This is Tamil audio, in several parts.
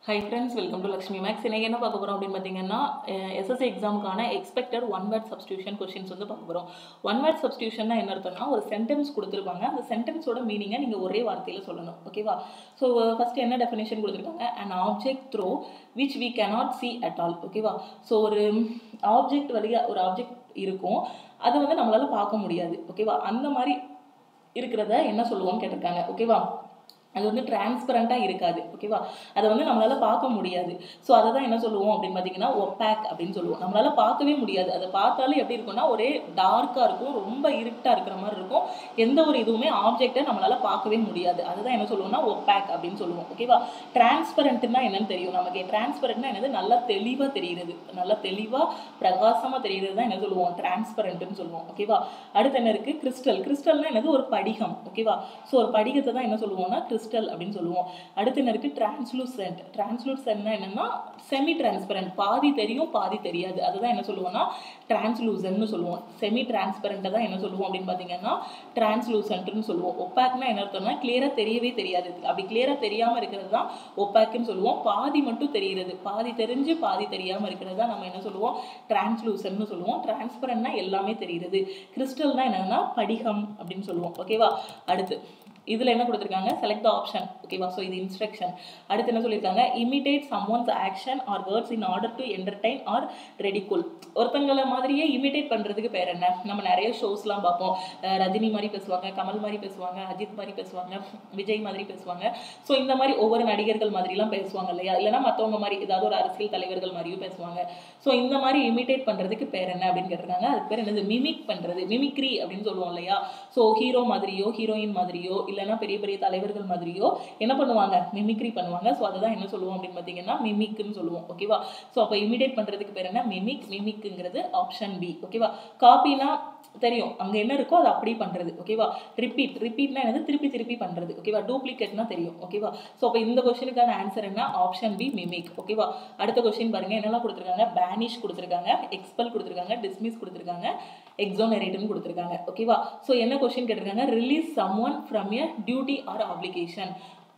high friends welcome to Lakshmi maths இன்னைக்கு என்ன பார்க்க போகிறோம் அப்படின்னு பார்த்தீங்கன்னா எஸ்எஸ்சி எக்ஸாமுக்கான expected one word substitution questions வந்து பார்க்க போகிறோம் ஒன் வேர்ட் சப்ஸ்டியூஷன்னா என்ன அர்த்தம்னா ஒரு சென்டென்ஸ் கொடுத்துருப்பாங்க அந்த சென்டென்ஸோட மீனிங்கை நீங்கள் ஒரே வார்த்தையில் சொல்லணும் ஓகேவா ஸோ ஃபஸ்ட்டு என்ன டெஃபினேஷன் கொடுத்துருக்காங்க and object through which we cannot see at all ஓகேவா ஸோ ஒரு ஆப்ஜெக்ட் வழியாக ஒரு ஆப்ஜெக்ட் இருக்கும் அதை வந்து நம்மளால் பார்க்க முடியாது ஓகேவா அந்த மாதிரி இருக்கிறத என்ன சொல்லுவோம்னு கேட்டிருக்காங்க ஓகேவா அது வந்து டிரான்ஸ்பரண்ட்டாக இருக்காது ஓகேவா அதை வந்து நம்மளால் பார்க்க முடியாது ஸோ அதை தான் என்ன சொல்லுவோம் அப்படின்னு பார்த்தீங்கன்னா ஒப்பேக் அப்படின்னு சொல்லுவோம் நம்மளால் பார்க்கவே முடியாது அதை பார்த்தாலும் எப்படி இருக்கும்னா ஒரே டார்க்காக இருக்கும் ரொம்ப இருட்டாக இருக்கிற மாதிரி இருக்கும் எந்த ஒரு இதுவுமே ஆப்ஜெக்டை நம்மளால் பார்க்கவே முடியாது அதுதான் என்ன சொல்லுவோம்னா ஒப்பேக் அப்படின்னு சொல்லுவோம் ஓகேவா டிரான்ஸ்பரண்ட்னா என்னன்னு தெரியும் நமக்கு டிரான்ஸ்பரண்ட்னா என்னது நல்லா தெளிவாக தெரியுறது நல்லா தெளிவாக பிரகாசமாக தெரியுறது தான் என்ன சொல்லுவோம் டிரான்ஸ்பரண்ட்னு சொல்லுவோம் ஓகேவா அடுத்து என்ன இருக்குது கிறிஸ்டல் கிறிஸ்டல்னா என்னது ஒரு படிகம் ஓகேவா ஸோ ஒரு படிகத்தை தான் என்ன சொல்லுவோம்னா கிறிஸ்டல் அப்படின்னு சொல்லுவோம் அடுத்து என்ன இருக்குது டிரான்ஸ்லூசன்ட் டிரான்ஸ்லூசன்ட்னா என்னன்னா செமி டிரான்ஸ்பரண்ட் பாதி தெரியும் பாதி தெரியாது அதுதான் என்ன சொல்லுவோம்னா டிரான்ஸ்லூசன்ட்னு சொல்லுவோம் செமி டிரான்ஸ்பரண்ட்டை தான் என்ன சொல்லுவோம் அப்படின்னு பார்த்தீங்கன்னா டிரான்ஸ்லூசன்ட்னு சொல்லுவோம் ஒப்பாக்னா என்ன அர்த்தம்னா கிளியராக தெரியவே தெரியாது அப்படி கிளியராக தெரியாமல் இருக்கிறது தான் ஒப்பாக்குன்னு சொல்லுவோம் பாதி மட்டும் தெரிகிறது பாதி தெரிஞ்சு பாதி தெரியாமல் இருக்கிறது தான் நம்ம என்ன சொல்லுவோம் டிரான்ஸ்லூசன்ட்னு சொல்லுவோம் டிரான்ஸ்பரண்ட்னா எல்லாமே தெரிகிறது கிறிஸ்டல்னா என்னன்னா படிகம் அப்படின்னு சொல்லுவோம் ஓகேவா அடுத்து இதில் என்ன கொடுத்துருக்காங்க செலக்ட் த ஆப்ஷன் ஓகேவா ஸோ இது இன்ஸ்ட்ரக்ஷன் அடுத்து என்ன சொல்லியிருக்காங்க imitate someone's action or words in order to entertain or ridicule ஒருத்தங்கள மாதிரியே இமிடேட் பண்ணுறதுக்கு பேர் என்ன நம்ம நிறைய ஷோஸ்லாம் பார்ப்போம் அஹ் ரஜினி மாதிரி பேசுவாங்க கமல் மாதிரி பேசுவாங்க அஜித் மாதிரி பேசுவாங்க விஜய் மாதிரி பேசுவாங்க ஸோ இந்த மாதிரி ஒவ்வொரு நடிகர்கள் மாதிரிலாம் பேசுவாங்க இல்லையா இல்லைன்னா மற்றவங்க மாதிரி ஏதாவது ஒரு அரசியல் தலைவர்கள் மாதிரியும் பேசுவாங்க ஸோ இந்த மாதிரி இமிடேட் பண்ணுறதுக்கு பேர் என்ன அப்படின்னு கேட்டிருக்காங்க அதுக்கு பேர் என்னது மிமிக் பண்ணுறது மிமிக்ரி அப்படின்னு சொல்லுவோம் இல்லையா ஸோ ஹீரோ மாதிரியோ ஹீரோயின் மாதிரியோ இல்லைன்னா பெரிய பெரிய தலைவர்கள் மாதிரியோ என்ன பண்ணுவாங்க மிமிக்ரி பண்ணுவாங்க ஸோ அதை தான் என்ன சொல்லுவோம் அப்படின்னு பார்த்தீங்கன்னா மிமிக்னு சொல்லுவோம் ஓகேவா ஸோ அப்போ இமிடேட் பண்ணுறதுக்கு பேர் என்ன மிமிக் மிமிக்குங்கிறது ஆப்ஷன் பி ஓகேவா காப்பினா தெரியும் அங்கே என்ன இருக்கோ அதை அப்படி பண்ணுறது ஓகேவா ரிப்பீட் ரிப்பீட்னா என்னது திருப்பி திருப்பி பண்ணுறது ஓகேவா டூப்ளிகேட்னா தெரியும் ஓகேவா ஸோ அப்போ இந்த கொஸ்டினுக்கான ஆன்சர் என்ன ஆப்ஷன் பி மிமிக் ஓகேவா அடுத்த கொஸ்டின் பாருங்க என்னெல்லாம் கொடுத்துருக்காங்க பேனிஷ் கொடுத்துருக்காங்க எக்ஸ்பெல் கொடுத்துருக்காங்க டிஸ்மிஸ் கொடுத்துருக்காங்க எக்ஸோனரேட்னு கொடுத்துருக்காங்க ஓகேவா ஸோ என்ன கொஸ்டின் கேட்டிருக்காங்க release someone from a duty or obligation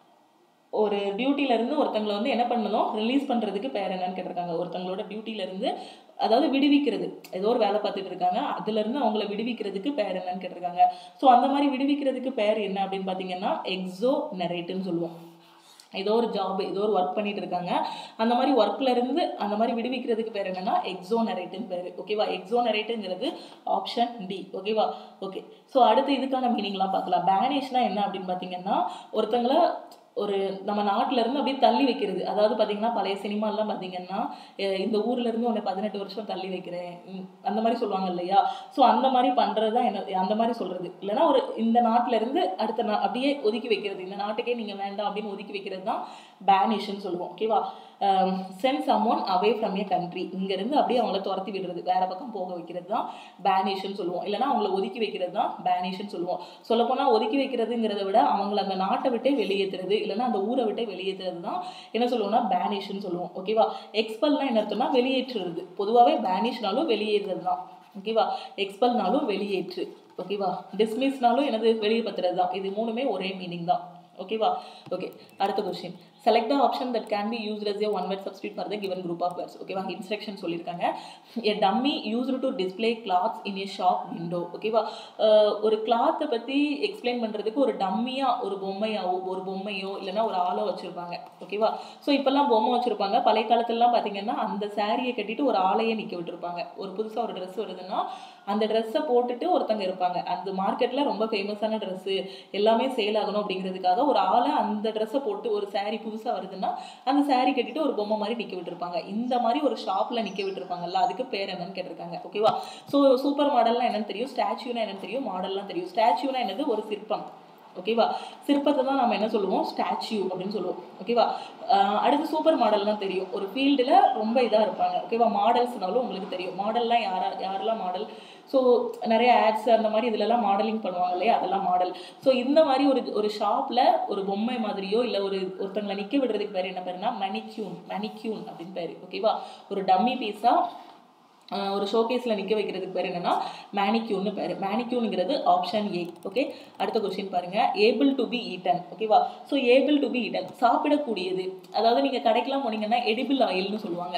ஒரு டியூட்டிலேருந்து ஒருத்தங்களை வந்து என்ன பண்ணணும் ரிலீஸ் பண்ணுறதுக்கு பேர் என்னன்னு கேட்டிருக்காங்க ஒருத்தங்களோட டியூட்டிலேருந்து அதாவது விடுவிக்கிறது ஏதோ ஒரு வேலை பார்த்துட்டு இருக்காங்க அதுலேருந்து அவங்கள விடுவிக்கிறதுக்கு பேர் என்னன்னு கேட்டிருக்காங்க ஸோ அந்த மாதிரி விடுவிக்கிறதுக்கு பேர் என்ன அப்படின்னு பார்த்தீங்கன்னா எக்ஸோ நெரேட்டுன்னு சொல்லுவோம் ஏதோ ஒரு ஜாப் ஏதோ ஒரு ஒர்க் பண்ணிட்டு இருக்காங்க அந்த மாதிரி ஒர்க்ல இருந்து அந்த மாதிரி விடுவிக்கிறதுக்கு பேர் என்னன்னா எக்ஸோனரேட்டுன்னு பேர் ஓகேவா எக்ஸோனரேட்டுங்கிறது ஆப்ஷன் டி ஓகேவா ஓகே ஸோ அடுத்து இதுக்கான மீனிங்லாம் பார்க்கலாம் பேனிஷ்னா என்ன அப்படின்னு பார்த்தீங்கன்னா ஒருத்தங்கள ஒரு நம்ம நாட்டில இருந்து அப்படியே தள்ளி வைக்கிறது அதாவது பார்த்தீங்கன்னா பழைய சினிமாலாம் பார்த்தீங்கன்னா அஹ் இந்த ஊர்ல இருந்து உன்னை பதினெட்டு வருஷம் தள்ளி வைக்கிறேன் உம் அந்த மாதிரி சொல்லுவாங்க இல்லையா ஸோ அந்த மாதிரி பண்றது தான் என்ன அந்த மாதிரி சொல்றது இல்லைன்னா ஒரு இந்த நாட்டில இருந்து அடுத்த நா அப்படியே ஒதுக்கி வைக்கிறது இந்த நாட்டுக்கே நீங்க வேண்டாம் அப்படின்னு ஒதுக்கி வைக்கிறது தான் பேனிஷ்னு சொல்லுவோம் ஓகேவா send summon away from a country இங்கேருந்து அப்படியே அவங்கள துரத்தி விடுறது வேற பக்கம் போக வைக்கிறது தான் பேனிஷ்னு சொல்லுவோம் இல்லைன்னா அவங்கள ஒதுக்கி வைக்கிறது தான் பேனிஷ்னு சொல்லுவோம் சொல்லப்போனால் ஒதுக்கி வைக்கிறதுங்கிறத விட அவங்கள அந்த நாட்டை விட்டே வெளியேற்றுறது இல்லைன்னா அந்த ஊரை விட்டே வெளியேற்றுறது தான் என்ன சொல்லுவோம்னா பேனிஷ்னு சொல்லுவோம் ஓகேவா எக்ஸ்பல்னா என்ன அர்த்தம்னா வெளியேற்றுறது பொதுவாகவே பேனிஷ்னாலும் வெளியேறுறது தான் ஓகேவா எக்ஸ்பல்னாலும் வெளியேற்று ஓகேவா டிஸ்மிஸ்னாலும் எனது வெளியேற்றுறது தான் இது மூணுமே ஒரே மீனிங் தான் ஓகேவா ஓகே அடுத்த question select the option that can be used as a one word substitute for the given group of words ஓகேவா இன்ஸ்ட்ரக்ஷன் சொல்லியிருக்காங்க a dummy used to display clothes in a shop window ஓகேவா ஒரு கிளாத்தை பற்றி எக்ஸ்பிளைன் பண்ணுறதுக்கு ஒரு டம்மியாக ஒரு பொம்மையாவோ ஒரு பொம்மையோ இல்லைன்னா ஒரு ஆளோ வச்சுருப்பாங்க ஓகேவா ஸோ இப்போல்லாம் பொம்மை வச்சுருப்பாங்க பழைய காலத்துலலாம் பார்த்தீங்கன்னா அந்த சாரியை கட்டிட்டு ஒரு ஆளையே நிற்க விட்டுருப்பாங்க ஒரு புதுசாக ஒரு ட்ரெஸ் வருதுன்னா அந்த ட்ரெஸ்ஸை போட்டுட்டு ஒருத்தங்க இருப்பாங்க அந்த மார்க்கெட்டில் ரொம்ப ஃபேமஸான ட்ரெஸ்ஸு எல்லாமே சேல் ஆகணும் அப்படிங்கிறதுக்காக ஒரு ஆளை அந்த ட்ரெஸ்ஸை போட்டு ஒரு சாரீ புதுசாக வருதுன்னா அந்த சாரீ கட்டிட்டு ஒரு பொம்மை மாதிரி நிற்க விட்டுருப்பாங்க இந்த மாதிரி ஒரு ஷாப்பில் நிற்க விட்டுருப்பாங்கல்ல அதுக்கு பேர் என்னன்னு கேட்டிருக்காங்க ஓகேவா ஸோ சூப்பர் மாடல்லாம் என்னன்னு தெரியும் ஸ்டாச்சுனா என்னன்னு தெரியும் மாடல்லாம் தெரியும் ஸ்டாச்சுனா என்னது ஒரு சிற்பம் ஓகேவா சிற்பத்தை தான் நம்ம என்ன சொல்லுவோம் ஸ்டாச்சு அப்படின்னு சொல்லுவோம் ஓகேவா அடுத்து சூப்பர் மாடல்லாம் தெரியும் ஒரு ஃபீல்டில் ரொம்ப இதாக இருப்பாங்க ஓகேவா மாடல்ஸ்னாலும் உங்களுக்கு தெரியும் மாடல்லாம் யாரா யாரெல்லாம் மாடல் ஸோ நிறைய ஆட்ஸ் அந்த மாதிரி இதுலலாம் மாடலிங் பண்ணுவாங்க இல்லையா அதெல்லாம் மாடல் ஸோ இந்த மாதிரி ஒரு ஒரு ஷாப்பில் ஒரு பொம்மை மாதிரியோ இல்லை ஒரு ஒருத்தங்களை நிற்க விடுறதுக்கு பேர் என்ன பேருனா மணிக்யூன் மணிக்யூன் அப்படின்னு பேர் ஓகேவா ஒரு டம்மி பீஸாக ஆஹ் ஒரு ஷோகேஸில் நிற்க வைக்கிறதுக்கு பேர் என்னன்னா மேனிக்யூன்னு பேர் மேனிக்யூனுங்கிறது ஆப்ஷன் ஏ ஓகே அடுத்த கொஸ்டின் பாருங்க ஏபிள் டு பி ஈட்டன் ஓகேவா so able to be eaten சாப்பிடக்கூடியது அதாவது நீங்கள் கடைக்கெல்லாம் போனீங்கன்னா எடிபிள் ஆயில்னு சொல்லுவாங்க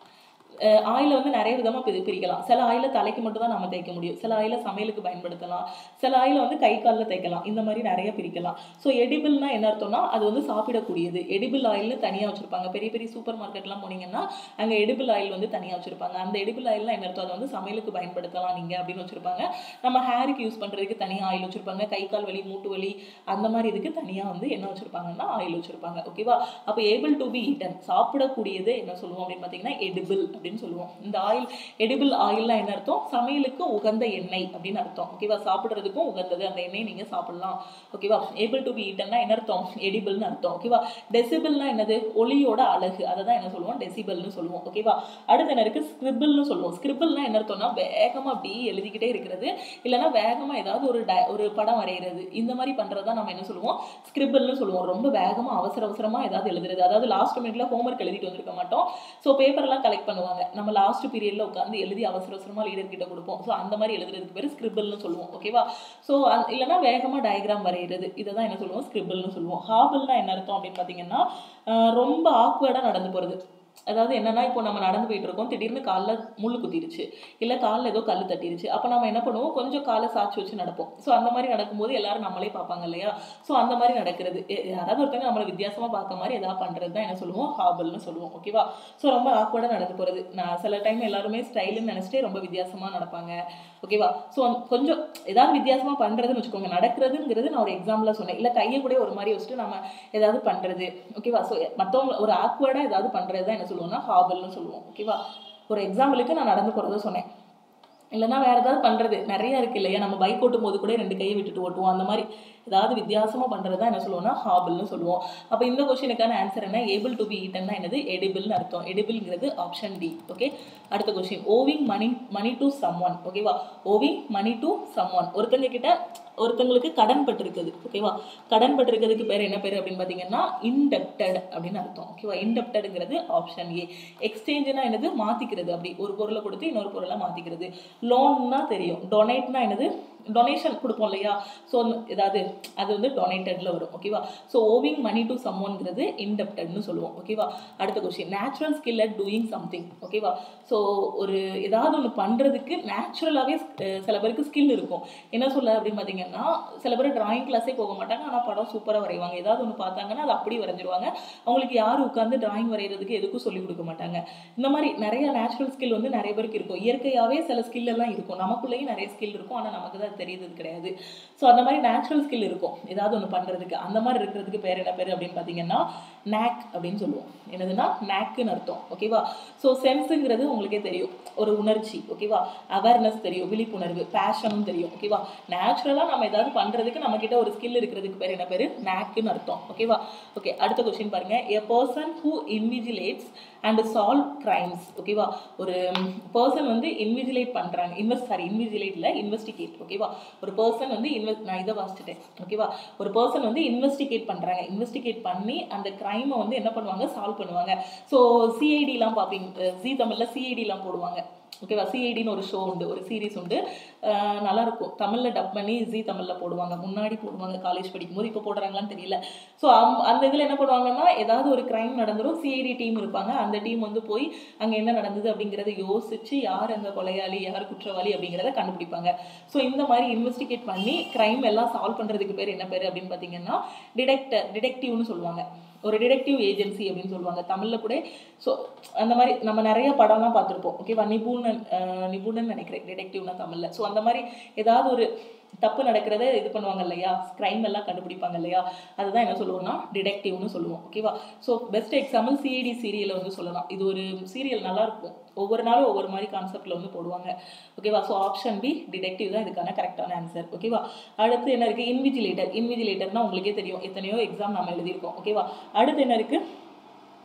ஆயில வந்து நிறைய விதமாக பிரி பிரிக்கலாம் சில ஆயில தலைக்கு மட்டும் தான் நம்ம தேய்க்க முடியும் சில ஆயில சமையலுக்கு பயன்படுத்தலாம் சில ஆயில வந்து கை காலில் தேய்க்கலாம் இந்த மாதிரி நிறைய பிரிக்கலாம் ஸோ எடிபிள்னா என்ன அர்த்தம்னா அது வந்து சாப்பிடக்கூடியது எடிபிள் ஆயில்னு தனியாக வச்சிருப்பாங்க பெரிய பெரிய சூப்பர் மார்க்கெட்லாம் போனீங்கன்னா அங்கே எடிபிள் ஆயில் வந்து தனியாக வச்சிருப்பாங்க அந்த எடிபிள் ஆயில்லாம் என்ன அர்த்தம் அது வந்து சமையலுக்கு பயன்படுத்தலாம் நீங்கள் அப்படின்னு வச்சிருப்பாங்க நம்ம ஹேருக்கு யூஸ் பண்ணுறதுக்கு தனியாக ஆயில் வச்சிருப்பாங்க கை கால் வலி மூட்டு வலி அந்த மாதிரி இதுக்கு தனியாக வந்து என்ன வச்சிருப்பாங்கன்னா ஆயில் வச்சிருப்பாங்க ஓகேவா அப்போ ஏபிள் டு பி ஈட்டன் சாப்பிடக்கூடியது என்ன சொல்லுவோம் அப்படின்னு பார்த்தீங்கன்னா எடிபிள் அப்படின்னு சொல்லுவோம் இந்த ஆயில் எடிபிள் ஆயில்லாம் என்ன அர்த்தம் சமையலுக்கு உகந்த எண்ணெய் அப்படின்னு அர்த்தம் ஓகேவா சாப்பிட்றதுக்கும் உகந்தது அந்த எண்ணெய் நீங்கள் சாப்பிடலாம் ஓகேவா ஏபிள் டு பி ஈட்டன்னா என்ன அர்த்தம் எடிபிள்னு அர்த்தம் ஓகேவா டெசிபிள்னா என்னது ஒளியோட அழகு அதை தான் என்ன சொல்லுவோம் டெசிபிள்னு சொல்லுவோம் ஓகேவா அடுத்து என்ன இருக்கு ஸ்கிரிபிள்னு சொல்லுவோம் ஸ்கிரிபிள்னா என்ன அர்த்தம்னா வேகமாக அப்படியே எழுதிக்கிட்டே இருக்கிறது இல்லைன்னா வேகமாக ஏதாவது ஒரு ட ஒரு படம் வரைகிறது இந்த மாதிரி பண்ணுறது தான் நம்ம என்ன சொல்லுவோம் ஸ்கிரிபிள்னு சொல்லுவோம் ரொம்ப வேகமாக அவசர அவசரமாக ஏதாவது எழுதுறது அதாவது லாஸ்ட் மினிட்ல ஹோம்ஒர்க் எழுதிட்டு வந்திருக்க மாட்டோம் ஸோ பேப்பர்லாம் கலெக்ட் பண்ணுவாங்க நம்ம லாஸ்ட் பீரியட்ல உட்காந்து எழுதி அவசர அவசரமாக லீடர் கிட்ட கொடுப்போம் ஸோ அந்த மாதிரி எழுதுறதுக்கு பேர் ஸ்கிரிபிள்னு சொல்லுவோம் ஓகேவா ஸோ இல்லைன்னா வேகமாக டயக்ராம் வரைகிறது இதை தான் என்ன சொல்லுவோம் ஸ்கிரிபிள்னு சொல்லுவோம் ஹாபிள்னா என்ன அர்த்தம் அப்படின்னு பார்த்தீங்கன்னா ஆஹ் ரொம்ப ஆக்வர்டாக நடந்து போகிறது அதாவது என்னன்னா இப்போ நம்ம நடந்து போயிட்டு இருக்கோம் திடீர்னு காலில் முள்ளு குத்திருச்சு இல்லை காலில் ஏதோ கல் தட்டிருச்சு அப்போ நம்ம என்ன பண்ணுவோம் கொஞ்சம் காலை சாய்ச்சி வச்சு நடப்போம் ஸோ அந்த மாதிரி நடக்கும்போது எல்லாரும் நம்மளே பார்ப்பாங்க இல்லையா ஸோ அந்த மாதிரி நடக்கிறது எ- யாராவது ஒருத்தங்க நம்மளை வித்தியாசமா பார்க்க மாதிரி ஏதாவது பண்ணுறது தான் என்ன சொல்லுவோம் ஹாபிள்னு சொல்லுவோம் ஓகேவா ஸோ ரொம்ப ஆக்வர்டாக நடந்து போகிறது நான் சில டைம் எல்லாருமே ஸ்டைலுன்னு நினச்சிட்டே ரொம்ப வித்தியாசமாக நடப்பாங்க ஓகேவா ஸோ கொஞ்சம் ஏதாவது வித்தியாசமா பண்ணுறதுன்னு வச்சுக்கோங்க நடக்கிறதுங்கிறது நான் ஒரு எக்ஸாம்பிளாக சொன்னேன் இல்லை கையை கூட ஒரு மாதிரி வச்சுட்டு நம்ம ஏதாவது பண்ணுறது ஓகேவா ஸோ மற்றவங்க ஒரு ஆக்வர்டாக ஏதாவது பண்ணுறது தான் என்ன சொல்லுவோம்னா ஹாபிள்னு சொல்லுவோம் ஓகேவா ஒரு எக்ஸாம்பிளுக்கு நான் நடந்து போகிறத சொன்னேன் இல்லைன்னா வேற ஏதாவது பண்ணுறது நிறைய இருக்கு இல்லையா நம்ம பைக் ஓட்டும் போது கூட ரெண்டு கையை விட்டுட்டு ஓட்டுவோம் அந்த மாதிரி ஏதாவது வித்தியாசமாக பண்ணுறது தான் என்ன சொல்லுவோம்னா ஹாபிள்னு சொல்லுவோம் அப்போ இந்த கொஸ்டினுக்கான ஆன்சர் என்ன ஏபிள் டு பி ஈட்டன்னா என்னது எடிபிள்னு அர்த்தம் எடிபிள்ங்கிறது ஆப்ஷன் டி ஓகே அடுத்த question owing money money to someone ஓகேவா owing money to someone ஒருத்தங்க கிட்ட ஒருத்தங்களுக்கு கடன் பட்டிருக்குது ஓகேவா கடன் பட்டிருக்கிறதுக்கு பேர் என்ன பேர் அப்படின்னு பார்த்தீங்கன்னா இன்டெப்டட் அப்படின்னு அர்த்தம் ஓகேவா இன்டெப்டடுங்கிறது ஆப்ஷன் ஏ எக்ஸ்சேஞ்சுனா என்னது மாற்றிக்கிறது அப்படி ஒரு பொருளை கொடுத்து இன்னொரு பொருளை மாற்றிக்கிறது லோன்னா தெரியும் டொனேட்னா என்னது டொனேஷன் கொடுப்போம் இல்லையா ஸோ ஏதாவது அது வந்து டொனேட்டட்ல வரும் ஓகேவா ஸோ ஓவிங் மணி டு சம்மோன்ங்கிறது இன்டெப்டட்னு சொல்லுவோம் ஓகேவா அடுத்த question natural skill at doing something ஓகேவா ஸோ ஒரு ஏதாவது ஒன்று பண்ணுறதுக்கு நேச்சுரலாகவே சில பேருக்கு ஸ்கில் இருக்கும் என்ன சொல்ல அப்படின்னு பார்த்தீங்கன்னா சில பேர் டிராயிங் கிளாஸே போக மாட்டாங்க ஆனால் படம் சூப்பராக வரைவாங்க ஏதாவது ஒன்று பார்த்தாங்கன்னா அது அப்படி வரைஞ்சிருவாங்க அவங்களுக்கு யார் உட்காந்து டிராயிங் வரைகிறதுக்கு எதுக்கும் சொல்லிக் கொடுக்க மாட்டாங்க இந்த மாதிரி நிறைய நேச்சுரல் ஸ்கில் வந்து நிறைய பேருக்கு இருக்கும் இயற்கையாகவே சில ஸ்கில் எல்லாம் இருக்கும் நமக்குள்ளேயும் நிறைய ஸ்கில் இருக்கும் ஆனால் நமக்கு தான் அது தெரியறது கிடையாது ஸோ அந்த மாதிரி நேச்சுரல் ஸ்கில் இருக்கும் ஏதாவது ஒன்று பண்ணுறதுக்கு அந்த மாதிரி இருக்கிறதுக்கு பேர் என்ன பேர் அப்படின்னு பார்த்தீங்கன்னா நேக் அப்படின்னு சொல்லுவோம் என்னதுன்னா நேக்குன்னு அர்த்தம் ஓகேவா ஸோ சென்ஸுங்கிறது உங்களுக்கே தெரியும் ஒரு உணர்ச்சி ஓகேவா அவேர்னஸ் தெரியும் விழிப்புணர்வு பேஷனும் தெரியும் ஓகேவா நேச்சுரலாக நம்ம ஏதாவது பண்ணுறதுக்கு நம்மக்கிட்ட ஒரு ஸ்கில் இருக்கிறதுக்கு பேர் என்ன பேர் நேக்குன்னு அர்த்தம் ஓகேவா ஓகே அடுத்த கொஸ்டின் பாருங்க a person who invigilates and solve crimes ஓகேவா ஒரு பர்சன் வந்து இன்விஜிலேட் பண்ணுறாங்க இன்வெஸ்ட் சாரி இன்விஜிலேட்ல இன்வெஸ்டிகேட் ஓகேவா ஒரு பர்சன் வந்து இன்வெஸ்ட் நான் இதை வாசிச்சிட்டேன் ஓகேவா ஒரு பர்சன் வந்து இன்வெஸ்டிகேட் பண்ணுறாங்க இன்வெஸ்டிகேட் பண்ணி அந்த கிரைமை வந்து என்ன பண்ணுவாங்க சால்வ் பண்ணுவாங்க ஸோ சிஐடிலாம் பார்ப்பீங்க ஜி தமிழில் சிஐடிலாம் போடுவாங்க ஓகேவா சிஐடின்னு ஒரு ஷோ உண்டு ஒரு சீரிஸ் உண்டு அஹ் நல்லா இருக்கும் தமிழில் டப் பண்ணி ஜி தமிழில் போடுவாங்க முன்னாடி போடுவாங்க காலேஜ் படிக்கும்போது இப்போ போடுறாங்களான்னு தெரியல ஸோ அந்த இதில் என்ன பண்ணுவாங்கன்னா ஏதாவது ஒரு கிரைம் நடந்துரும் சிஐடி டீம் இருப்பாங்க அந்த டீம் வந்து போய் அங்கே என்ன நடந்தது அப்படிங்கிறத யோசிச்சு யார் அந்த கொலையாளி யார் குற்றவாளி அப்படிங்கிறத கண்டுபிடிப்பாங்க ஸோ இந்த மாதிரி இன்வெஸ்டிகேட் பண்ணி கிரைம் எல்லாம் சால்வ் பண்ணுறதுக்கு பேர் என்ன பேர் அப்படின்னு பார்த்தீங்கன்னா டிடெக்டர் டிடெக்டிவ்னு சொல்லுவாங்க ஒரு டிடெக்டிவ் ஏஜென்சி அப்படின்னு சொல்லுவாங்க தமிழில் கூட ஸோ அந்த மாதிரி நம்ம நிறைய படம்லாம் பார்த்துருப்போம் ஓகேவா நிபுணன் அஹ் நிபுணன் நினைக்கிறேன் டிடெக்டிவ்னா தமிழில் ஸோ அந்த மாதிரி ஏதாவது ஒரு தப்பு நடக்கிறத இது பண்ணுவாங்க இல்லையா கிரைம் எல்லாம் கண்டுபிடிப்பாங்க இல்லையா அதுதான் என்ன சொல்லுவோம்னா டிடெக்டிவ்னு சொல்லுவோம் ஓகேவா ஸோ பெஸ்ட் எக்ஸாம்பிள் சிஐடி சீரியலை வந்து சொல்லலாம் இது ஒரு சீரியல் நல்லா இருக்கும் ஒவ்வொரு நாளும் ஒவ்வொரு மாதிரி கான்செப்ட்ல வந்து போடுவாங்க ஓகேவா ஸோ ஆப்ஷன் பி டிடெக்டிவ் தான் இதுக்கான கரெக்டான ஆன்சர் ஓகேவா அடுத்து என்ன இருக்கு இன்விஜிலேட்டர் இன்விஜிலேட்டர்னா உங்களுக்கே தெரியும் எத்தனையோ எக்ஸாம் நம்ம எழுதியிருக்கோம் ஓகேவா அடுத்து என்ன இருக்கு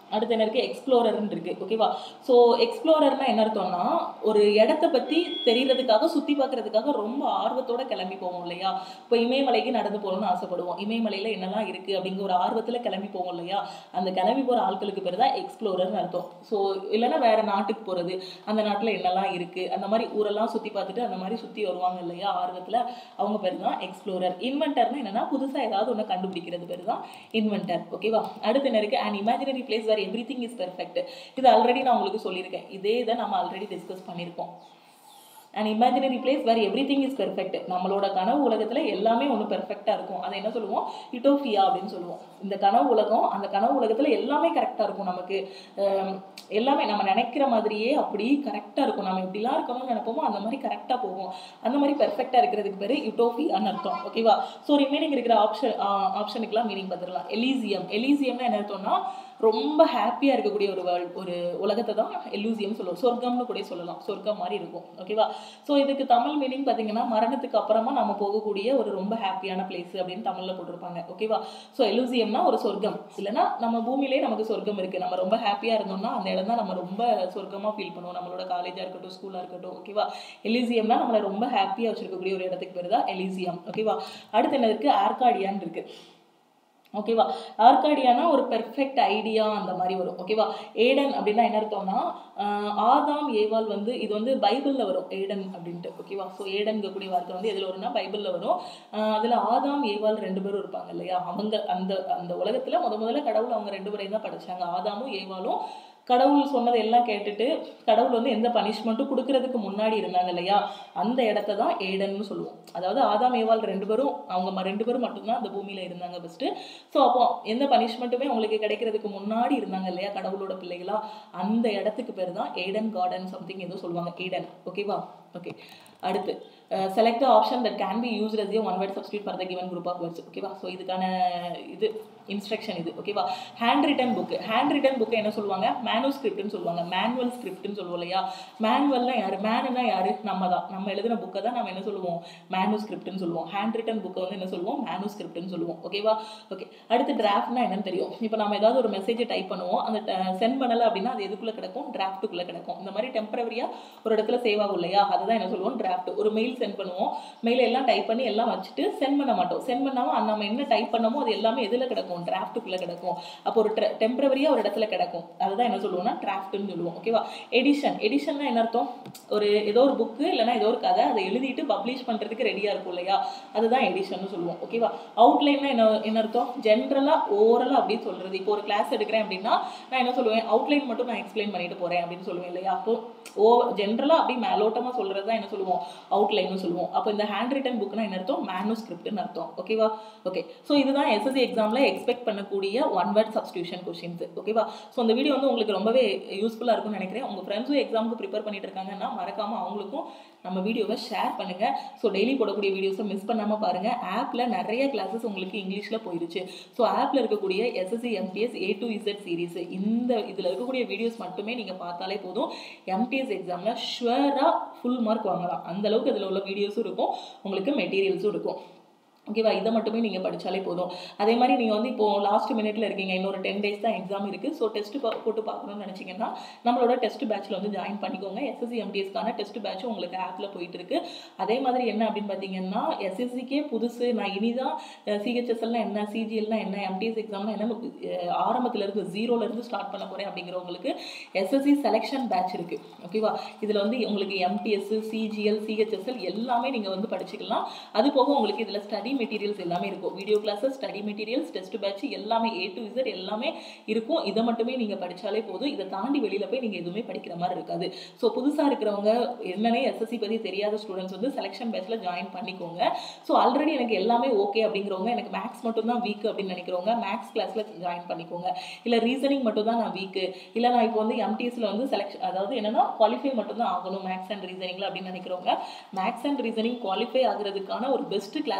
அடுத்து என்ன இருக்குது எக்ஸ்ப்ளோரர்னு இருக்குது ஓகேவா ஸோ எக்ஸ்ப்ளோரர்னா என்ன அர்த்தம்னா ஒரு இடத்த பற்றி தெரியறதுக்காக சுற்றி பார்க்கறதுக்காக ரொம்ப ஆர்வத்தோட கிளம்பி போவோம் இல்லையா இப்போ இமயமலைக்கு நடந்து போகணும்னு ஆசைப்படுவோம் இமயமலையில் என்னெல்லாம் இருக்குது அப்படிங்கிற ஒரு ஆர்வத்தில் கிளம்பி போவோம் இல்லையா அந்த கிளம்பி போகிற ஆட்களுக்கு பேர் தான் எக்ஸ்ப்ளோரர்னு அர்த்தம் ஸோ இல்லைன்னா வேற நாட்டுக்கு போகிறது அந்த நாட்டில் என்னெல்லாம் இருக்குது அந்த மாதிரி ஊரெல்லாம் சுற்றி பார்த்துட்டு அந்த மாதிரி சுற்றி வருவாங்க இல்லையா ஆர்வத்தில் அவங்க பேர் தான் எக்ஸ்ப்ளோரர் இன்வென்டர்னு என்னன்னா புதுசாக ஏதாவது ஒன்று கண்டுபிடிக்கிறது பேர் தான் இன்வென்டர் ஓகேவா அடுத்து என்ன இருக்குது and imaginary place where everything is perfect இது ஆல்ரெடி நான் உங்களுக்கு சொல்லியிருக்கேன் இதே இதை நம்ம ஆல்ரெடி டிஸ்கஸ் பண்ணியிருக்கோம் and imaginary place where everything is perfect நம்மளோட கனவு உலகத்தில் எல்லாமே ஒன்று பெர்ஃபெக்டாக இருக்கும் அதை என்ன சொல்லுவோம் யுட்டோஃபியா அப்படின்னு சொல்லுவோம் இந்த கனவு உலகம் அந்த கனவு உலகத்தில் எல்லாமே கரெக்டாக இருக்கும் நமக்கு ஹம், எல்லாமே நம்ம நினைக்கிற மாதிரியே அப்படி கரெக்டாக இருக்கும் நம்ம எப்படிலாம் இருக்கணும்னு நினைப்போமோ அந்த மாதிரி கரெக்டாக போகும் அந்த மாதிரி பெர்ஃபெக்டாக இருக்கிறதுக்கு பேர் யுட்டோஃபியான்னு அர்த்தம் ஓகேவா ஸோ ரிமைனிங் இருக்கிற ஆப்ஷன் ஆப்ஷனுக்குலாம் மீனிங் பார்த்துடலாம் எலீசியம் எலீசியம்னா என்ன அர்த்தம்னா ரொம்ப ஹாப்பியாக இருக்கக்கூடிய ஒரு வேர்ல்ட் ஒரு உலகத்தை தான் எலூசியம் சொல்லுவோம் சொர்க்கம்னு கூட சொல்லலாம் சொர்க்கம் மாதிரி இருக்கும் ஓகேவா ஸோ இதுக்கு தமிழ் மீனிங் பார்த்தீங்கன்னா மரணத்துக்கு அப்புறமா நம்ம போகக்கூடிய ஒரு ரொம்ப ஹாப்பியான பிளேஸ் அப்படின்னு தமிழில் போட்டிருப்பாங்க ஓகேவா ஸோ எலூசியம்னா ஒரு சொர்க்கம் இல்லைன்னா நம்ம பூமியிலே நமக்கு சொர்க்கம் இருக்குது நம்ம ரொம்ப ஹாப்பியாக இருந்தோம்னா அந்த இடம் தான் நம்ம ரொம்ப சொர்க்கமாக ஃபீல் பண்ணுவோம் நம்மளோட காலேஜாக இருக்கட்டும் ஸ்கூலாக இருக்கட்டும் ஓகேவா எலிசியம்னா நம்மளை ரொம்ப ஹாப்பியாக வச்சிருக்கக்கூடிய ஒரு இடத்துக்கு பேர் தான் எலிசியம் ஓகேவா அடுத்து என்ன இருக்குது ஆர்காடியான் இருக்குது ஓகேவா ஆர்காடியானா ஒரு பெர்ஃபெக்ட் ஐடியா அந்த மாதிரி வரும் ஓகேவா ஏடன் அப்படின்னா என்ன அர்த்தம்னா ஆஹ் ஆதாம் ஏவாள் வந்து இது வந்து பைபிளில் வரும் ஏடன் அப்படின்ட்டு ஓகேவா ஸோ ஏடன்கக்கூடிய வார்த்தை வந்து எதில் வரும்னா பைபிளில் வரும் அதில் ஆதாம் ஏவாள் ரெண்டு பேரும் இருப்பாங்க இல்லையா அவங்க அந்த அந்த உலகத்தில் முத முதல்ல கடவுள் அவங்க ரெண்டு பேரையும் தான் படைச்சாங்க ஆதாமும் ஏவாளும் கடவுள் சொன்னதை எல்லாம் கேட்டுட்டு கடவுள் வந்து எந்த பனிஷ்மெண்ட்டும் கொடுக்கறதுக்கு முன்னாடி இருந்தாங்க இல்லையா அந்த இடத்த தான் ஏடன்னு சொல்லுவோம் அதாவது ஆதாம் ஏவாள் ரெண்டு பேரும் அவங்க ம- ரெண்டு பேரும் மட்டும்தான் அந்த பூமியில இருந்தாங்க ஃபர்ஸ்ட் ஸோ அப்போ எந்த பனிஷ்மெண்ட்டுமே அவங்களுக்கு கிடைக்கிறதுக்கு முன்னாடி இருந்தாங்க இல்லையா கடவுளோட பிள்ளைகளா அந்த இடத்துக்கு பேர் தான் ஏடன் கார்டன் சம்திங் ஏதோ சொல்லுவாங்க ஏடன் ஓகேவா ஓகே அடுத்து select option that can be used as a one word substitute for the given group of words ஓகேவா ஸோ இதுக்கான இது இன்ஸ்ட்ரக்ஷன் இது ஓகேவா hand written book hand written book என்ன சொல்லுவாங்க மேனு ஸ்கிரிப்ட்னு சொல்லுவாங்க மேனுவல் ஸ்கிரிப்ட்னு சொல்லுவோம் இல்லையா மேனுவல்னா யாரு மேனுனா யாரு நம்ம தான் நம்ம எழுதின புக்கை தான் நம்ம என்ன சொல்லுவோம் மேனு ஸ்கிரிப்ட்னு சொல்லுவோம் ஹேண்ட் ரிட்டன் புக்கை வந்து என்ன சொல்லுவோம் மேனு ஸ்கிரிப்ட்னு சொல்லுவோம் ஓகேவா ஓகே அடுத்து டிராஃப்ட்னா என்னன்னு தெரியும் இப்போ நம்ம ஏதாவது ஒரு மெசேஜை டைப் பண்ணுவோம் அந்த சென்ட் பண்ணல அப்படின்னா அது எதுக்குள்ள கிடக்கும் டிராஃப்ட்டுக்குள்ள கிடக்கும் இந்த மாதிரி டெம்பரவரியா ஒரு இடத்துல சேவ் ஆகும் இல்லையா அதுதான் என்ன சொல்லுவோம் டிராஃப்ட் ஒரு மெயில் சென்ட் பண்ணுவோம் மெயில் எல்லாம் டைப் பண்ணி எல்லாம் வச்சுட்டு சென்ட் பண்ண மாட்டோம் சென்ட் பண்ணாம அந்த நம்ம என்ன டைப் பண்ணமோ அது எல்லாமே எதுல கிடக்கும் டிராஃப்ட்டுக்குள்ள கிடக்கும் அப்போ ஒரு டெம்பரவரியா ஒரு இடத்துல கிடக்கும் அதுதான் என்ன சொல்லுவோம்னா டிராஃப்ட்னு சொல்லுவோம் ஓகேவா எடிஷன் எடிஷன்னா என்ன அர்த்தம் ஒரு ஏதோ ஒரு புக்கு இல்லைன்னா ஏதோ ஒரு கதை அதை எழுதிட்டு பப்ளிஷ் பண்றதுக்கு ரெடியா இருக்கும் இல்லையா அதுதான் எடிஷன் சொல்லுவோம் ஓகேவா அவுட்லைன்னா என்ன என்ன அர்த்தம் ஜென்ரலா ஓரலா அப்படி சொல்றது இப்போ ஒரு கிளாஸ் எடுக்கிறேன் அப்படின்னா நான் என்ன சொல்லுவேன் அவுட்லைன் மட்டும் நான் எக்ஸ்பிளைன் பண்ணிட்டு போறேன் அப்படின்னு சொல்லுவேன் இல்லையா அப்போ ஓ ஜென்ரலா அப்படி மேலோட்டமா சொல்றது தான் என்ன சொல்லுவோம் அவுட்லைன்னு சொல்லுவோம் அப்போ இந்த ஹேண்ட் ரிட்டன் புக்னா என்ன அர்த்தம் மேனு ஸ்கிரிப்ட்னு அர்த்தம் ஓகேவா ஓகே ஸோ இதுதான் எஸ்எஸ்சி எக்ஸாம்ல எக்ஸ்பெக்ட் பண்ணக்கூடிய ஒன் வேர்ட் சப்ஸ்டியூஷன் கொஷின்ஸ் ஓகேவா ஸோ இந்த வீடியோ வந்து உங்களுக்கு ரொம்பவே யூஸ்ஃபுல்லாக இருக்கும்னு நினைக்கிறேன் உங்க ஃப்ரெண்ட்ஸும் எக்ஸாமுக்கு ப்ரிப்பேர் பண்ணிட்டு இருக்காங்கன்னா மறக்காம அவங்களுக்கும் நம்ம வீடியோவை ஷேர் பண்ணுங்க ஸோ டெய்லி போடக்கூடிய வீடியோஸை மிஸ் பண்ணாம பாருங்க ஆப்ல நிறைய கிளாஸஸ் உங்களுக்கு இங்கிலீஷ்ல போயிருச்சு ஸோ ஆப்ல இருக்கக்கூடிய SSC MTS A to Z series இந்த இதுல இருக்கக்கூடிய வீடியோஸ் மட்டுமே நீங்க பார்த்தாலே போதும் எம்டிஎஸ் எக்ஸாம்ல ஷுவரா ஃபுல் மார்க் வாங்கலாம் அந்த அளவுக்கு இதுல உள்ள வீடியோஸும் இருக்கும் உங்களுக்கு மெட்டீரியல்ஸும் இருக்கும் ஓகேவா இதை மட்டுமே நீங்கள் படித்தாலே போதும் அதே மாதிரி நீங்கள் வந்து இப்போ லாஸ்ட் மினிட்ல இருக்கீங்க இன்னொரு டென் டேஸ் தான் எக்ஸாம் இருக்குது ஸோ டெஸ்ட் போட்டு பார்க்கணும்னு நினச்சிங்கன்னா நம்மளோட டெஸ்ட் பேட்ச்சில் வந்து ஜாயின் பண்ணிக்கோங்க எஸ்எஸ்சி எம்டிஎஸ்க்கான டெஸ்ட் பேட்ச் உங்களுக்கு ஆப்பில் போயிட்டு இருக்கு அதே மாதிரி என்ன அப்படின்னு பார்த்தீங்கன்னா எஸ்எஸ்சிக்கே புதுசு நான் இனிதான் சிஹெச்எஸ்எல்லாம் என்ன சிஜிஎல்லாம் என்ன எம்டிஎஸ் எக்ஸாம்லாம் என்ன அஹ் ஆரம்பத்துல இருந்து ஜீரோல இருந்து ஸ்டார்ட் பண்ண போறேன் அப்படிங்கிறவங்களுக்கு எஸ்எஸ்சி செலெக்ஷன் பேட்ச் இருக்கு ஓகேவா இதுல வந்து உங்களுக்கு எம்டிஎஸ் சிஜிஎல் சிஹெச்எஸ்எல் எல்லாமே நீங்க வந்து படிச்சுக்கலாம் அது போக உங்களுக்கு இதுல ஸ்டடி மெட்டீரியல்ஸ் எல்லாமே இருக்கும் video classes study materials test batch எல்லாமே ஏ டு இசட் எல்லாமே இருக்கும் இதை மட்டுமே நீங்க படிச்சாலே போதும் இதை தாண்டி வெளியில போய் நீங்க எதுவுமே படிக்கிற மாதிரி இருக்காது ஸோ புதுசா இருக்கிறவங்க என்னன்னே எஸ்எஸ்சி பத்தி தெரியாத ஸ்டூடெண்ட்ஸ் வந்து செலெக்ஷன் பேட்ச்ல ஜாயின் பண்ணிக்கோங்க ஸோ ஆல்ரெடி எனக்கு எல்லாமே ஓகே அப்படிங்கிறவங்க எனக்கு மேக்ஸ் மட்டும் தான் வீக் அப்படின்னு நினைக்கிறவங்க மேக்ஸ் கிளாஸ்ல ஜாயின் பண்ணிக்கோங்க இல்ல ரீசனிங் மட்டும் தான் நான் வீக்கு இல்ல நான் இப்போ வந்து எம்டிஎஸ்ல வந்து செலக்ஷன் அதாவது என்னன்னா குவாலிஃபை மட்டும் தான் ஆகணும் மேக்ஸ் அண்ட் ரீசனிங்ல அப்படின்னு நினைக்கிறவங்க மேக்ஸ் அண்ட் ரீசனிங் குவாலிஃபை ஆகுறதுக்கான ஒரு பெஸ்ட் கிளாஸஸ் வந்து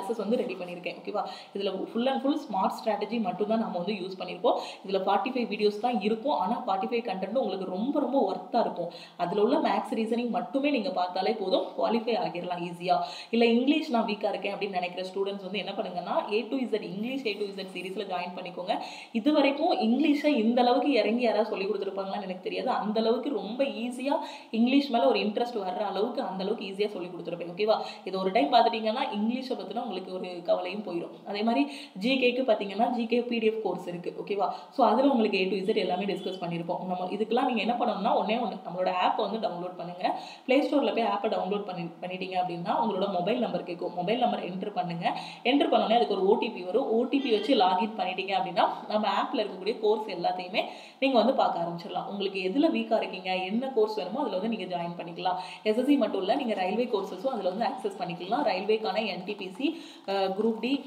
ரெடி பண்ணியிருக்கேன் ஓகேவா இதில் full and full smart strategy மட்டும் தான் நம்ம வந்து யூஸ் பண்ணியிருக்கோம் இதில் ஃபார்ட்டி ஃபைவ் வீடியோஸ் தான் இருக்கும் ஆனால் ஃபார்ட்டி ஃபைவ் கண்டென்ட் உங்களுக்கு ரொம்ப ரொம்ப ஒர்த்தாக இருக்கும் அதில் உள்ள மேக்ஸ் ரீசனிங் மட்டுமே நீங்கள் பார்த்தாலே போதும் குவாலிஃபை ஆகிடலாம் ஈஸியாக இல்லை இங்கிலீஷ் நான் வீக்காக இருக்கேன் அப்படின்னு நினைக்கிற ஸ்டூடெண்ட்ஸ் வந்து என்ன பண்ணுங்கன்னா A to Z English A to Z சீரீஸில் ஜாயின் பண்ணிக்கோங்க இது வரைக்கும் இங்கிலீஷை இந்த அளவுக்கு இறங்கி யாராவது சொல்லி கொடுத்துருப்பாங்களான்னு எனக்கு தெரியாது அந்த அளவுக்கு ரொம்ப ஈஸியாக இங்கிலீஷ் மேலே ஒரு இன்ட்ரெஸ்ட் வர்ற அளவுக்கு அந்த அளவுக்கு ஈஸியாக சொல்லி கொடுத்துருப்பேன் ஓகேவா இது ஒரு டைம் பார்த்துட்டீங்கன்னா இங்கிலீஷை பற்றினா உங்களுக்கு ஒரு கவலையும் போயிடும் அதே மாதிரி ஜிகேக்கு பார்த்தீங்கன்னா ஜிகே பிடிஎஃப் கோர்ஸ் இருக்குது ஓகேவா ஸோ அதில் உங்களுக்கு ஏ டு இசட் எல்லாமே டிஸ்கஸ் பண்ணியிருப்போம் நம்ம இதுக்கெல்லாம் நீங்கள் என்ன பண்ணணும்னா ஒன்றே ஒன்று நம்மளோட ஆப்பை வந்து டவுன்லோட் பண்ணுங்கள் ப்ளே ஸ்டோரில் போய் ஆப்பை டவுன்லோட் பண்ணி பண்ணிட்டீங்க அப்படின்னா உங்களோட மொபைல் நம்பர் கேட்கும் மொபைல் நம்பர் என்ட்ரு பண்ணுங்கள் என்ட்ரு பண்ணோன்னே அதுக்கு ஒரு ஓடிபி வரும் ஓடிபி வச்சு லாகின் பண்ணிட்டீங்க அப்படின்னா நம்ம ஆப்பில் இருக்கக்கூடிய கோர்ஸ் எல்லாத்தையுமே நீங்கள் வந்து பார்க்க ஆரம்பிச்சிடலாம் உங்களுக்கு எதில் வீக்காக இருக்கீங்க என்ன கோர்ஸ் வேணுமோ அதில் வந்து நீங்கள் ஜாயின் பண்ணிக்கலாம் எஸ்எஸ்சி மட்டும் இல்லை நீங்கள் ரயில்வே கோர்சஸும் அதில் வந்து ஆக்சஸ் பண்ணிக்கலாம் ரயில்வேக்கான NTPC group D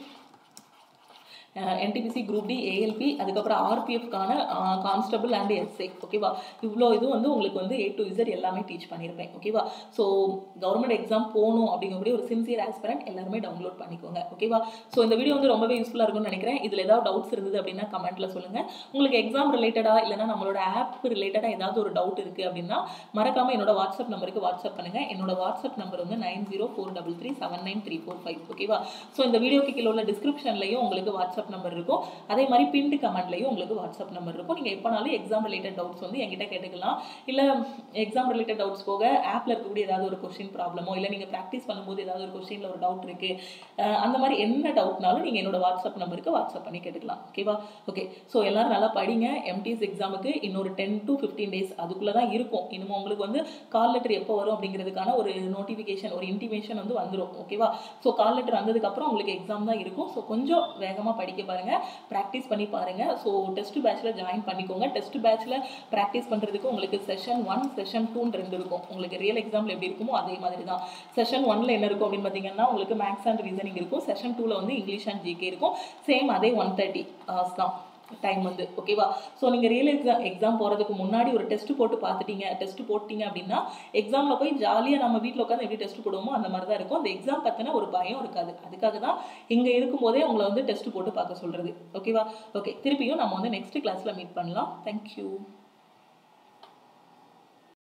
NTPC group D ALP அதுக்கப்புறம் ஆர்பிஎஃப்கான கான்ஸ்டபிள் அண்ட் எஸ்ஐ ஓகேவா இவ்வளோ இது வந்து உங்களுக்கு வந்து ஏ டு இசட் எல்லாமே டீச் பண்ணியிருப்பேன் ஓகேவா ஸோ கவர்மெண்ட் எக்ஸாம் போகணும் அப்படிங்கக்கூடிய ஒரு சின்சியர் ஆஸ்பிரண்ட் எல்லாருமே டவுன்லோட் பண்ணிக்கோங்க ஓகேவா ஸோ இந்த வீடியோ வந்து ரொம்பவே யூஸ்ஃபுல்லாக இருக்கும்னு நினைக்கிறேன் இதில் ஏதாவது டவுட்ஸ் இருந்தது அப்படின்னா கமெண்ட்ல சொல்லுங்கள் உங்களுக்கு எக்ஸாம் ரிலேட்டடாக இல்லைனா நம்மளோட ஆப் ரிலேட்டடாக ஏதாவது ஒரு டவுட் இருக்குது அப்படின்னா மறக்காமல் என்னோட வாட்ஸ்அப் நம்பருக்கு வாட்ஸ்அப் பண்ணுங்கள் என்னோட வாட்ஸ்அப் நம்பர் வந்து nine zero four double three seven nine three four five ஓகேவா ஸோ இந்த வீடியோக்கு கீழே உள்ள டிஸ்கிரிப்ஷன்லையும் உங்களுக்கு வாட்ஸ்அப் நம்பர் இருக்கும் அதே மாதிரி பின்டு கமெண்ட்லையும் உங்களுக்கு வாட்ஸ்அப் நம்பர் இருக்கும் நீங்கள் எப்போனாலும் எக்ஸாம் ரிலேட்டட் டவுட்ஸ் வந்து என்கிட்ட கேட்டுக்கலாம் இல்லை எக்ஸாம் ரிலேட்டட் டவுட்ஸ் போக ஆப்பில் இருக்கக்கூடிய ஏதாவது ஒரு கொஸ்டின் ப்ராப்ளமோ இல்லை நீங்கள் ப்ராக்டிஸ் பண்ணும்போது ஏதாவது ஒரு கொஸ்டினில் ஒரு டவுட் இருக்குது அந்த மாதிரி என்ன டவுட்னாலும் நீங்கள் என்னோட வாட்ஸ்அப் நம்பருக்கு வாட்ஸ்அப் பண்ணி கேட்டுக்கலாம் ஓகேவா ஓகே ஸோ எல்லாரும் நல்லா படிங்க எம்டிஎஸ் எக்ஸாமுக்கு இன்னொரு டென் டு ஃபிஃப்டீன் டேஸ் அதுக்குள்ளே தான் இருக்கும் இன்னும் உங்களுக்கு வந்து கால் லெட்டர் எப்போ வரும் அப்படிங்கிறதுக்கான ஒரு நோட்டிஃபிகேஷன் ஒரு இன்டிமேஷன் வந்து வந்துடும் ஓகேவா ஸோ கால் லெட்டர் வந்ததுக்கப்புறம் உங்களுக்கு எக்ஸாம் தான் இருக்கும் ஸோ கொஞ்சம் வேகமாக படிக்க பாருங்கள் ப்ராக்டிஸ் பண்ணி பாருங்கள் ஸோ டெஸ்ட் பேட்ச்சில் ஜாயின் பண்ணிக்கோங்க டெஸ்ட் பேட்ச்சில் ப்ராக்டிஸ் பண்ணுறதுக்கு உங்களுக்கு செஷன் ஒன் செஷன் டூன்னு ரெண்டு இருக்கும் உங்களுக்கு ரியல் எக்ஸாம்பிள் எப்படி இருக்குமோ அதே மாதிரி தான் செஷன் ஒன்ல என்ன இருக்கும் அப்படின்னு பார்த்தீங்கன்னா உங்களுக்கு மேக்ஸ் அண்ட் ரீசனிங் இருக்கும் செஷன் டூவில் வந்து இங்கிலீஷ் அண்ட் ஜிகே இருக்கும் சேம் அதே ஒன் தேர்ட்டி ஹவர்ஸ் தான் டைம் வந்து ஓகேவா ஸோ நீங்கள் ரியல் எக்ஸாம் எக்ஸாம் போகிறதுக்கு முன்னாடி ஒரு டெஸ்ட் போட்டு பார்த்துட்டீங்க டெஸ்ட் போட்டிங்க அப்படின்னா எக்ஸாமில் போய் ஜாலியாக நம்ம வீட்டில் உட்காந்து எப்படி டெஸ்ட் போடுவோமோ அந்த மாதிரி தான் இருக்கும் அந்த எக்ஸாம் பற்றின ஒரு பயம் இருக்காது அதுக்காக தான் இங்கே இருக்கும்போதே உங்களை வந்து டெஸ்ட் போட்டு பார்க்க சொல்கிறது ஓகேவா ஓகே திருப்பியும் நம்ம வந்து நெக்ஸ்ட் கிளாஸில் மீட் பண்ணலாம் தேங்க்யூ